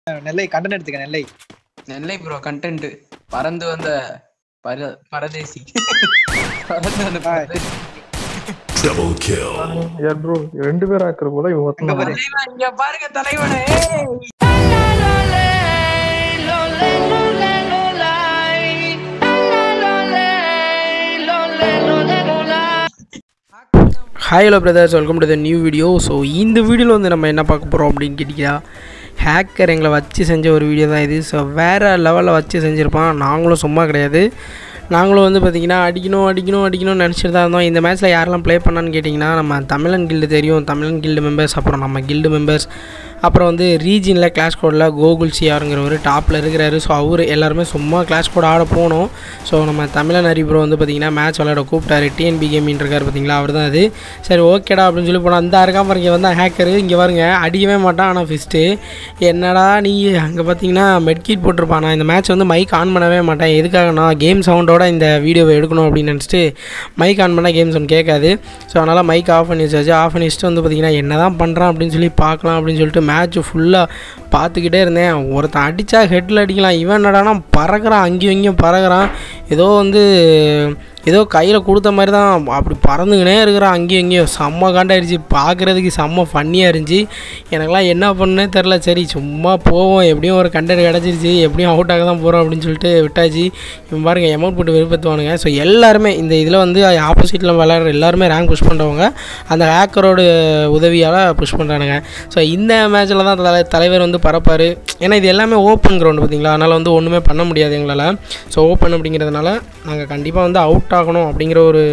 நெல்லை கண்டன் எடுத்துக்க நெல்லை நெல்லை bro content பறந்து வந்த பர பரதேசி பறந்து வந்த பரதேசி. Double kill. ஏ ப்ரோ ரெண்டு பேர் ஆக்குற போல இவன் அங்க ஒருத்தன் பாரு. தலைவா, இங்க பாருங்க தலைவனே hi hello brothers welcome to the new video so இந்த வீடியோவில் வந்து நம்ம என்ன பார்க்க போகிறோம் அப்படின்னு கேட்டிங்கன்னா ஹேக்கர் எங்களை வச்சு செஞ்ச ஒரு வீடியோ தான் இது ஸோ வேறு லெவலில் வச்சு செஞ்சுருப்பான் நாங்களும் சும்மா கிடையாது நாங்களும் வந்து பார்த்திங்கன்னா அடிக்கணும் அடிக்கணும் அடிக்கணும்னு நினச்சிட்டு தான் இருந்தோம் இந்த மேட்ச்சில் யாரெல்லாம் ப்ளே பண்ணான்னு கேட்டிங்கன்னா நம்ம தமிழன் கில்டு தெரியும் தமிழன் கில்டு மெம்பர்ஸ் அப்புறம் நம்ம கில்டு மெம்பர்ஸ் அப்புறம் வந்து ரீஜனில் கிளாஸ் கோடில் கோகுல் சிஆருங்கிறவர் டாப்பில் இருக்கிறாரு ஸோ அவர் எல்லாருமே சும்மா கிளாஸ் கோட் ஆட போனோம் ஸோ நம்ம தமிழன் ஹரி ப்ரோ வந்து பார்த்திங்கன்னா மேட்ச் விளையாட கூப்பிட்டாரு டிஎன்பி கேமின் இருக்கார் பார்த்தீங்களா அவர் தான் அது சரி ஓகேடா அப்படின்னு சொல்லி போனால் அந்த இருக்கா பாருங்க இங்கே வந்து ஹேக்கரு இங்கே பாருங்க அடிக்கவே மாட்டான் ஆனால் ஃபிஸ்ட்டு என்னடா நீ அங்கே பார்த்தீங்கன்னா மெட்கிட் போட்டிருப்பான் நான் இந்த மேட்ச் வந்து மைக் ஆன் பண்ணவே மாட்டேன் எதுக்காகனா கேம் சவுண்டோட இந்த வீடியோவை எடுக்கணும் அப்படின்னு நினச்சிட்டு மைக் ஆன் பண்ணால் கேம் சவுண்ட் கேட்காது ஸோ அதனால் மைக் ஆஃப் பண்ணி வச்சாச்சு ஆஃப் பண்ணி வச்சுட்டு வந்து பார்த்திங்கன்னா என்ன தான் பண்ணுறான் அப்படின்னு சொல்லி பார்க்கலாம் அப்படின்னு சொல்லிட்டு மேட்ச் ஃபுல்லாக பார்த்துக்கிட்டே இருந்தேன் ஒருத்தன் அடித்தா ஹெட்டில் அடிக்கலாம் இவன் என்னடானா பறக்கிறான் அங்கேயும் இங்கேயும் பறக்கிறான் ஏதோ வந்து ஏதோ கையில் கொடுத்த மாதிரி தான் அப்படி பறந்துக்கினே இருக்கிறான் அங்கேயும் இங்கேயும் செம்ம காண்டாயிடுச்சு பார்க்குறதுக்கு செம்ம ஃபன்னியாக இருந்துச்சு எனக்கெல்லாம் என்ன பண்ணே தெரில சரி சும்மா போவோம் எப்படியும் ஒரு கண்டென்ட் கிடச்சிருச்சு எப்படியும் அவுட் ஆக தான் போகிறோம் அப்படின்னு சொல்லிட்டு விட்டாச்சு இவன் பாருங்க எமௌண்ட் போட்டு விருப்பத்துவானுங்க ஸோ எல்லாருமே இந்த இதில் வந்து ஆப்போசிட்டில் விளையாடுற எல்லாருமே ரேங்க் புஷ் பண்ணுறவங்க அந்த ஹேக்கரோட உதவியால் புஷ் பண்ணுறானுங்க ஸோ இந்த மேட்ச்சில் தான் தலை தலைவர் வந்து பறப்பார் ஏன்னா இது எல்லாமே ஓப்பன் கிரவுண்டு பார்த்தீங்களா அதனால் வந்து ஒன்றுமே பண்ண முடியாது எங்களால் ஸோ ஓப்பன் அப்படிங்கிறதுனால நாங்கள் கண்டிப்பாக வந்து அவுட் ஆகணும் அப்படிங்கிற ஒரு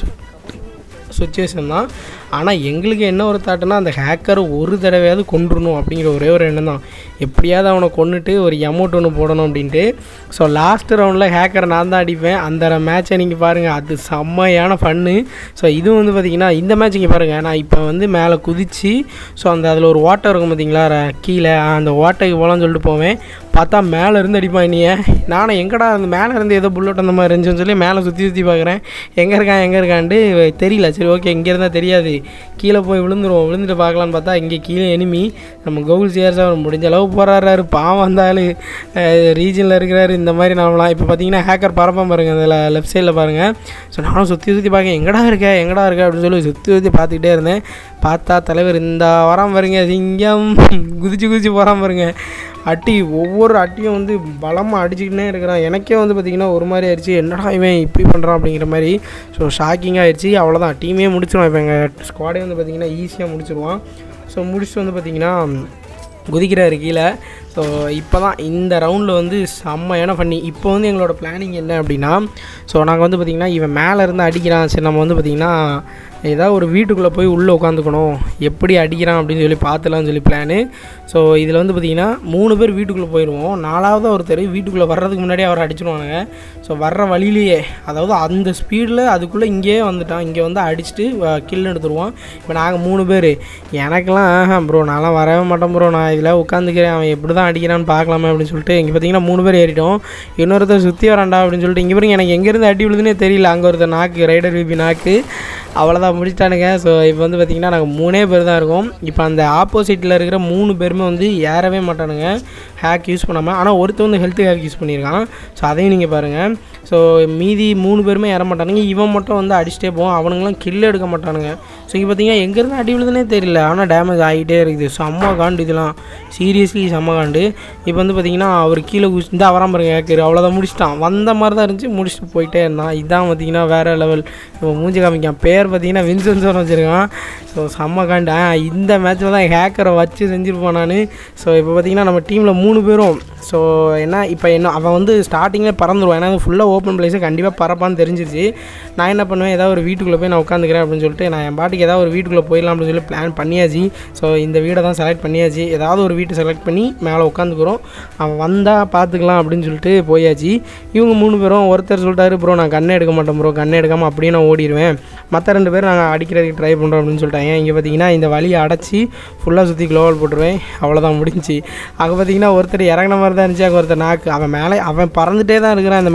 சுச்சுவேஷன் தான் ஆனால் எங்களுக்கு என்ன ஒரு தாட்டுனா அந்த ஹேக்கரை ஒரு தடவையாவது கொண்டுடணும் அப்படிங்கிற ஒரே ஒரு எண்ணம் தான் எப்படியாவது அவனை கொண்டுட்டு ஒரு அமௌண்ட் ஒன்று போடணும் அப்படின்ட்டு ஸோ லாஸ்ட் ரவுண்டில் ஹேக்கரை நான் தான் அடிப்பேன் அந்த மேட்ச்சை நீங்கள் பாருங்கள் அது செம்மையான ஃபன்னு ஸோ இதுவும் வந்து பார்த்திங்கன்னா இந்த மேட்ச் இங்கே பாருங்கள் நான் இப்போ வந்து மேலே குதித்து ஸோ அந்த அதில் ஒரு ஓட்டை இருக்கும் பார்த்தீங்களா ர- கீழே ஆ, அந்த ஓட்டைக்கு போகலான்னு சொல்லிட்டு போவேன் பார்த்தா மேலே இருந்து அடிப்பான் நீ நானும் எங்கடா அந்த மேலே இருந்து ஏதோ புல்லட் அந்த மாதிரி இருந்துச்சுன்னு சொல்லி மேலே சுற்றி சுற்றி பார்க்குறேன் எங்கே இருக்கான் எங்கே இருக்கான்ட்டு தெரியல சரி ஓகே இங்கே இருந்தால் தெரியாது கீழே போய் விழுந்துருவோம் விழுந்துட்டு பார்க்கலான்னு பார்த்தா இங்கே கீழே எனிமி நம்ம கோகுல் சிஆர் சார் முடிஞ்ச அளவு போராடுறாரு பாவம் வந்தாலும் ரீஜனில் இருக்கிறாரு இந்த மாதிரி நாமலாம் இப்போ பார்த்தீங்கன்னா ஹேக்கர் பரப்பான் பாருங்க அதில் லெஃப்ட் சைடில் பாருங்கள் ஸோ நானும் சுற்றி சுற்றி பார்க்க எங்கடா இருக்க எங்கடா இருக்க அப்படின்னு சொல்லி சுற்றி சுற்றி பார்த்துக்கிட்டே இருந்தேன் பார்த்தா தலைவர் இந்த வரான் பாருங்க சிங்கம் குதிச்சு குதிச்சு போகிறான் பாருங்க அட்டி ஒவ்வொரு அட்டியும் வந்து பலமாக அடிச்சுக்கிட்டே இருக்கிறான் எனக்கே வந்து பார்த்திங்கன்னா ஒரு மாதிரி ஆயிடுச்சு என்னடா இவன் இப்படி பண்ணுறான் அப்படிங்கிற மாதிரி ஸோ ஷாக்கிங்காக ஆயிடுச்சு அவ்வளோதான் டீமே முடிச்சிருவான் இப்போ எங்கள் ஸ்குவாடே வந்து பார்த்திங்கன்னா ஈஸியாக முடிச்சிருவான் ஸோ முடிச்சுட்டு வந்து பார்த்திங்கன்னா குதிக்கிறாரு கீழே ஸோ இப்போ தான் இந்த ரவுண்டில் வந்து செம்மையான பண்ணி இப்போ வந்து எங்களோட பிளானிங் என்ன அப்படின்னா ஸோ நாங்கள் வந்து பார்த்திங்கன்னா இவன் மேலே இருந்து அடிக்கிறான் சரி நம்ம வந்து பார்த்திங்கன்னா ஏதாவது ஒரு வீட்டுக்குள்ளே போய் உள்ளே உட்காந்துக்கணும் எப்படி அடிக்கிறான் அப்படின்னு சொல்லி பார்த்துலாம்னு சொல்லி பிளானு ஸோ இதில் வந்து பார்த்திங்கன்னா மூணு பேர் வீட்டுக்குள்ளே போயிடுவோம் நாலாவது ஒருத்தர் வீட்டுக்குள்ளே வர்றதுக்கு முன்னாடியே அவரை அடிச்சிடுவானுங்க ஸோ வர்ற வழியிலேயே அதாவது அந்த ஸ்பீடில் அதுக்குள்ளே இங்கேயே வந்துட்டான் இங்கே வந்து அடிச்சுட்டு கில் எடுத்துருவான் இப்போ நாங்கள் மூணு பேர் எனக்கெல்லாம் ப்ரோ நான்லாம் வரவே மாட்டேன் ப்ரோ நான் இதில் உட்காந்துக்கிறேன் அவன் எப்படி தான் அடிக்கிறான்னு பார்க்கலாமே அப்படின்னு சொல்லிட்டு இங்கே பார்த்தீங்கன்னா மூணு பேர் ஏறிட்டோம் இன்னொருத்தர் சுற்றி வரான்டா அப்படின்னு சொல்லிட்டு இங்கே பாருங்க எனக்கு எங்கேருந்து அடி விழுதுனே தெரியல அங்கே ஒருத்தர் நாக்கு ரைடர் விபி நாக்கு அவ்வளோதான் முடிச்சிட்டானுங்க ஸோ இப்போ வந்து பார்த்திங்கன்னா நாங்கள் மூணே பேர் தான் இருக்கோம் இப்போ அந்த ஆப்போசிட்டில் இருக்கிற மூணு பேருமே வந்து ஏறவே மாட்டானுங்க ஹேக் யூஸ் பண்ணாமல் ஆனால் ஒருத்தன் வந்து ஹெல்த் ஹேக் யூஸ் பண்ணியிருக்கான் ஸோ அதையும் நீங்கள் பாருங்கள் ஸோ மீதி மூணு பேருமே ஏற மாட்டானுங்க இவன் மட்டும் வந்து அடிச்சுட்டே போவான் அவனுங்களாம் கில் எடுக்க மாட்டானுங்க ஸோ இங்கே பார்த்தீங்கன்னா எங்கேருந்து அடி விழுதுனே தெரியல ஆனால் டேமேஜ் ஆகிட்டே இருக்குது செம்ம காண்டு இதெல்லாம் சீரியஸ்லி செம்ம காண்டு இப்போ வந்து பார்த்தீங்கன்னா அவர் கீழே குச்சி இந்த அவராம பாருங்க ஏக்கர் அவ்வளோதான் முடிச்சிட்டான் வந்த மாதிரி தான் இருந்துச்சு முடிச்சுட்டு போயிட்டே இருந்தான் இதான் பார்த்தீங்கன்னா வேறு லெவல் இப்போ மூஞ்சி காமிக்கான் பேர் பார்த்தீங்கன்னா வின்சன்ஸோட வச்சுருக்கான் ஸோ செம்ம காண்டு ஆ, இந்த மேட்ச்சில் தான் ஹேக்கரை வச்சு செஞ்சுருப்பான் நான் ஸோ இப்போ பார்த்தீங்கன்னா நம்ம டீமில் மூணு பேரும் ஸோ என்ன இப்போ என்ன அவன் வந்து ஸ்டார்டிங்கில் பறந்துருவான் ஏன்னா ஃபுல்லாக ஓப்பன் பிளேஸு கண்டிப்பாக பறப்பான்னு தெரிஞ்சிருச்சு நான் என்ன பண்ணுவேன் ஏதாவது ஒரு வீட்டுக்குள்ளே போய் நான் உட்காந்துக்கிறேன் அப்படின்னு சொல்லிட்டு நான் என் பாட்டுக்கு ஏதாவது ஒரு வீட்டுக்குள்ளே போயிடலாம் அப்படின்னு சொல்லி பிளான் பண்ணியாச்சு ஸோ இந்த வீடை தான் செலக்ட் பண்ணியாச்சு ஏதாவது ஒரு வீட்டை செலக்ட் பண்ணி மேலே உட்காந்துக்கிறோம் அவன் வந்தால் பார்த்துக்கலாம் அப்படின்னு சொல்லிட்டு போயாச்சு இவங்க மூணு பேரும் ஒருத்தர் சொல்லிட்டாரு ப்ரோ நான் கண்ணே எடுக்க மாட்டேன் ப்ரோ கண்ணே எடுக்காமல் அப்படியே நான் ஓடிடுவேன் மற்ற ரெண்டு பேரும் நாங்கள் அடிக்கிறதுக்கு ட்ரை பண்ணுறோம் அப்படின்னு சொல்லிட்டாங்க இங்கே பார்த்தீங்கன்னா இந்த வழியை அடைச்சி ஃபுல்லாக சுற்றி க்ளோவல் போட்டுருவேன் அவ்வளோதான் முடிஞ்சுச்சு அங்கே பார்த்தீங்கன்னா ஒருத்தர் இறங்கின மாதிரி தான் இருந்துச்சு அங்கே ஒருத்தர் நாக்கு அவன் மேலே அவன் பறந்துட்டே தான் இருக்கிறான் இந்த மேட்ச் ஃபுல்லாக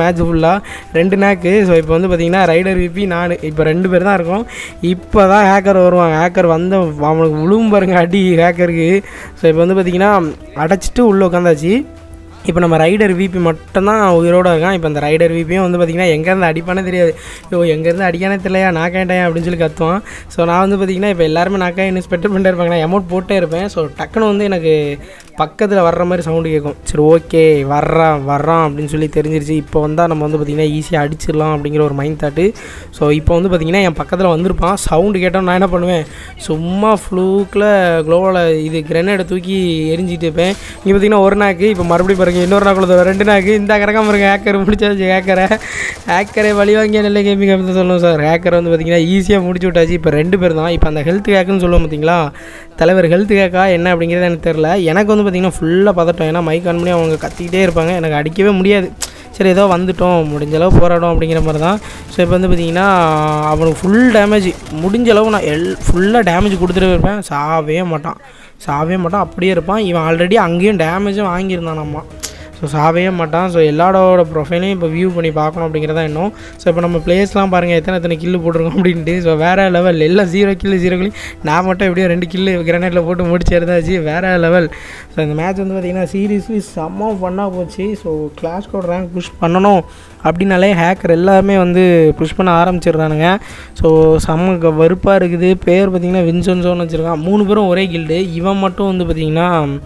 ஆக்சுவலாக ரெண்டு நேக்கு ஸோ இப்போ வந்து பார்த்தீங்கன்னா ரைடர் விபி நான் இப்போ ரெண்டு பேர் தான் இருக்கோம் இப்போ தான் ஹேக்கர் வருவாங்க ஹேக்கர் வந்த அவனுக்கு விழுவும் பாருங்க அடி ஹேக்கருக்கு ஸோ இப்போ வந்து பார்த்தீங்கன்னா அடைச்சிட்டு உள்ளே உட்காந்தாச்சு இப்போ நம்ம ரைடர் விபி மட்டும்தான் உயிரோட இருக்கான் இப்போ அந்த ரைடர் விபியும் வந்து பார்த்திங்கன்னா எங்கேருந்து அடிப்பானே தெரியாது ஐயோ எங்கேருந்து அடிக்கானே தெரியலையா நான் கேட்டேன் அப்படின்னு சொல்லி கத்துவான் ஸோ நான் வந்து பார்த்திங்கன்னா இப்போ எல்லாருமே நாக்கா இன்னும் ஸ்பெட்டர் பண்ணிட்டே இருப்பாங்க நான் அமௌண்ட் போட்டே இருப்பேன் ஸோ டக்குன்னு வந்து எனக்கு பக்கத்தில் வர்ற மாதிரி சவுண்டு கேட்கும் சரி ஓகே வர்றான் வர்றான் அப்படின்னு சொல்லி தெரிஞ்சிருச்சு இப்போ வந்தால் நம்ம வந்து பார்த்திங்கன்னா ஈஸியாக அடிச்சிடலாம் அப்படிங்கிற ஒரு மைண்ட் தாட்டு ஸோ இப்போ வந்து பார்த்திங்கன்னா என் பக்கத்தில் வந்திருப்பான் சவுண்டு கேட்டால் நான் என்ன பண்ணுவேன் சும்மா ஃப்ளூக்கில் க்ளோவில் இது கிரெனேடை தூக்கி எரிஞ்சிட்டு இருப்பேன் இங்கே பார்த்தீங்கன்னா ஒரு நாக்கு இப்போ மறுபடியும் பாருங்க இன்னொரு நாக்குள்ள ரெண்டு நாக்கு இந்த கிடக்காம பாருங்க ஹேக்கர் முடிச்சாச்சு ஹேக்கரை ஹேக்கரை வழி வாங்கிய நல்ல கேமிங் அப்படின்னு சொல்லணும் சார் ஹேக்கர் வந்து பார்த்தீங்கன்னா ஈஸியாக முடிச்சு விட்டாச்சு இப்போ ரெண்டு பேர் தான் இப்போ அந்த ஹெல்த் ஹேக்குன்னு சொல்லுவோம் பார்த்தீங்களா தலைவர் ஹெல்த் ஹேக்கா என்ன அப்படிங்கிறது எனக்கு தெரில எனக்கு வந்து பார்த்தீங்கன்னா ஃபுல்லாக பதட்டம் ஏன்னா மைக் ஆன் பண்ணி அவங்க கத்திக்கிட்டே இருப்பாங்க எனக்கு அடிக்கவே முடியாது சரி ஏதோ வந்துட்டோம் முடிஞ்ச அளவு போராடும் அப்படிங்கிற மாதிரி தான் ஸோ இப்போ வந்து பார்த்தீங்கன்னா அவனுக்கு ஃபுல் டேமேஜ் முடிஞ்ச அளவு நான் எல் ஃபுல்லாக டேமேஜ் கொடுத்துட்டு இருப்பேன் சாவே மாட்டான் சாவே மாட்டான் அப்படியே இருப்பான் இவன் ஆல்ரெடி அங்கேயும் டேமேஜும் வாங்கியிருந்தான் நம்ம ஸோ சாவே மாட்டான் ஸோ எல்லாரோட ப்ரொஃபைலையும் இப்போ வியூ பண்ணி பார்க்கணும் அப்படிங்கிறதா இன்னும் ஸோ இப்போ நம்ம பிளேஸ்லாம் பாருங்கள் எத்தனை எத்தனை கில்லு போட்டிருக்கோம் அப்படின்ட்டு ஸோ வேறு லெவல் எல்லாம் ஜீரோ கில்லு ஜீரோ கில்லு நான் மட்டும் எப்படியோ ரெண்டு கில்லு கிரனேட்டில் போட்டு முடிச்சு இருந்தாச்சு வேறு லெவல் ஸோ இந்த மேட்ச் வந்து பார்த்திங்கன்னா சீரியஸ்லி செம்ம பண்ணால் போச்சு so class code rank push பண்ணணும் அப்படின்னாலே ஹேக்கர் எல்லாமே வந்து புஷ் பண்ண ஆரம்பிச்சிடுறானுங்க ஸோ செம்ம வெறுப்பாக இருக்குது பேர் பார்த்திங்கன்னா வின்சன்ஸோன்னு வச்சுருக்கான் மூணு பேரும் ஒரே கில்டு இவன் மட்டும் வந்து பார்த்திங்கன்னா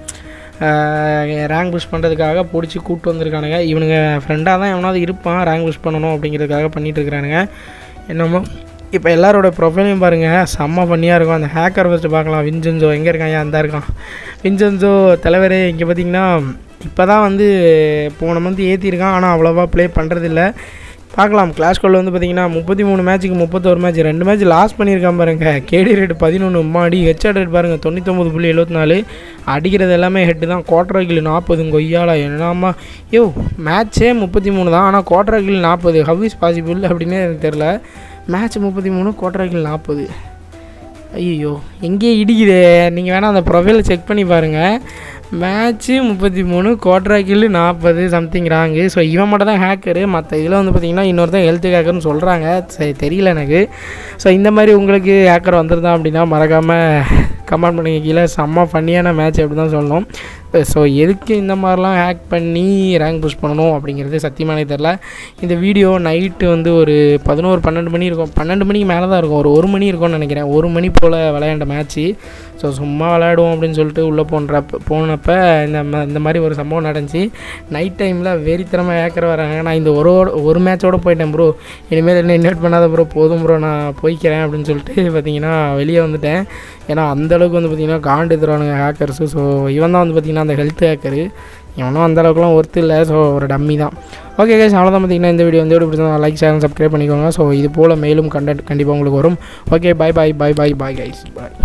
ரேங்க் புஷ் பண்ணுறதுக்காக பிடிச்சி கூப்பிட்டு வந்திருக்கானுங்க இவனுங்க ஃப்ரெண்டாக தான் எவனாவது இருப்பான் ரேங்க் புஷ் பண்ணணும் அப்படிங்கிறதுக்காக பண்ணிகிட்டு இருக்கிறானுங்க என்னமோ இப்போ எல்லாரோட ப்ரொஃபைலையும் பாருங்கள் செம்ம பண்ணியாக இருக்கும் அந்த ஹேக்கர் ஃபஸ்ட்டு பார்க்கலாம் வின்சென்சோ எங்கே இருக்கான் ஏன் அந்த இருக்கான் வின்சென்சோ தலைவரே இங்கே பார்த்தீங்கன்னா இப்போ தான் வந்து போன மந்த் ஏற்றிருக்கான் ஆனால் அவ்வளோவா ப்ளே பண்ணுறதில்ல பார்க்கலாம் கிளாஸ் கோலில் வந்து பார்த்தீங்கன்னா முப்பத்தி மூணு மேட்ச்சுக்கு முப்பத்தோரு மேட்ச் ரெண்டு மேட்ச் லாஸ் பண்ணியிருக்கான் பாருங்க கேடி ரேட் பதினொன்று மாடி ஹெச்ஆர் ரேட் பாருங்கள் தொண்ணூத்தொம்பது புள்ளி எழுபத்தி நாலு அடிக்கிறது எல்லாமே ஹெட்டு தான் குவார்டர் கில் நாற்பது கொய்யாலா என்னம்மா யோ மேட்ச்சே முப்பத்தி மூணு தான் ஆனால் குவார்டர் கில் நாற்பது ஹவ் இஸ் பாசிபிள் அப்படின்னு எனக்கு தெரில மேட்ச் முப்பத்தி மூணு குவார்டர் கில் நாற்பது ஐயோ எங்கேயே இடிக்குதே நீங்கள் வேணால் அந்த ப்ரொஃபைலை செக் பண்ணி பாருங்கள் மேட்ச்சு முப்பத்தி மூணு கோட்ரா கில்லு நாற்பது சம்திங் ராங்கு ஸோ இவன் மட்டும் தான் ஹேக்கரு மற்ற இதில் வந்து பார்த்திங்கன்னா இன்னொருத்தன் ஹெல்த் ஹேக்கர்னு சொல்கிறாங்க சரி தெரியல எனக்கு ஸோ இந்த மாதிரி உங்களுக்கு ஹேக்கர் வந்திருந்தான் அப்படின்னா மறக்காமல் கமெண்ட் பண்ணுங்க கீழே செம்ம ஃபன்னியான மேட்ச் அப்படி தான் சொல்லணும் ஸோ எதுக்கு இந்த மாதிரிலாம் ஹேக் பண்ணி ரேங்க் புஷ் பண்ணணும் அப்படிங்கிறது சத்தியமாக எனக்கு தெரில இந்த வீடியோ நைட்டு வந்து ஒரு பதினோரு பன்னெண்டு மணி இருக்கும் பன்னெண்டு மணிக்கு மேலே தான் இருக்கும் ஒரு ஒரு மணி இருக்கும்னு நினைக்கிறேன் ஒரு மணி போல் விளையாண்ட மேட்ச்சு ஸோ சும்மா விளையாடுவோம் அப்படின்னு சொல்லிட்டு உள்ளே போன்றப்ப போனப்போ இந்த ம- இந்த மாதிரி ஒரு சம்பவம் நடந்துச்சு நைட் டைமில் வெறித்தனமாக ஏக்கர் வராங்க நான் இந்த ஒரு ஒரு மேட்சோட போயிட்டேன் ப்ரோ இனிமேல் என்ன இன்வைட் பண்ணாத ப்ரோ போதும் ப்ரோ நான் போய்க்கிறேன் அப்படின்னு சொல்லிட்டு பார்த்தீங்கன்னா வெளியே வந்துட்டேன் ஏன்னா அந்தளவுக்கு வந்து பார்த்திங்கன்னா காண்டு தருவானுங்க ஹேக்கர்ஸு ஸோ இவன் தான் வந்து பார்த்திங்கன்னா அந்த ஹெல்த் ஹேக்கரு இவனும் அந்த அளவுக்குலாம் ஒர்த்து இல்லை ஸோ ஒரு டம்மி தான் ஓகே கேஸ் அவ்வளோதான் பார்த்தீங்கன்னா இந்த வீடியோ வந்து எப்படி பிடிச்சா லைக் ஷேர் சப்ஸ்கிரைப் பண்ணிக்கோங்க ஸோ இது போல் மேலும் கண்டென்ட் கண்டிப்பாக உங்களுக்கு வரும் okay bye bye bye bye bye guys பாய்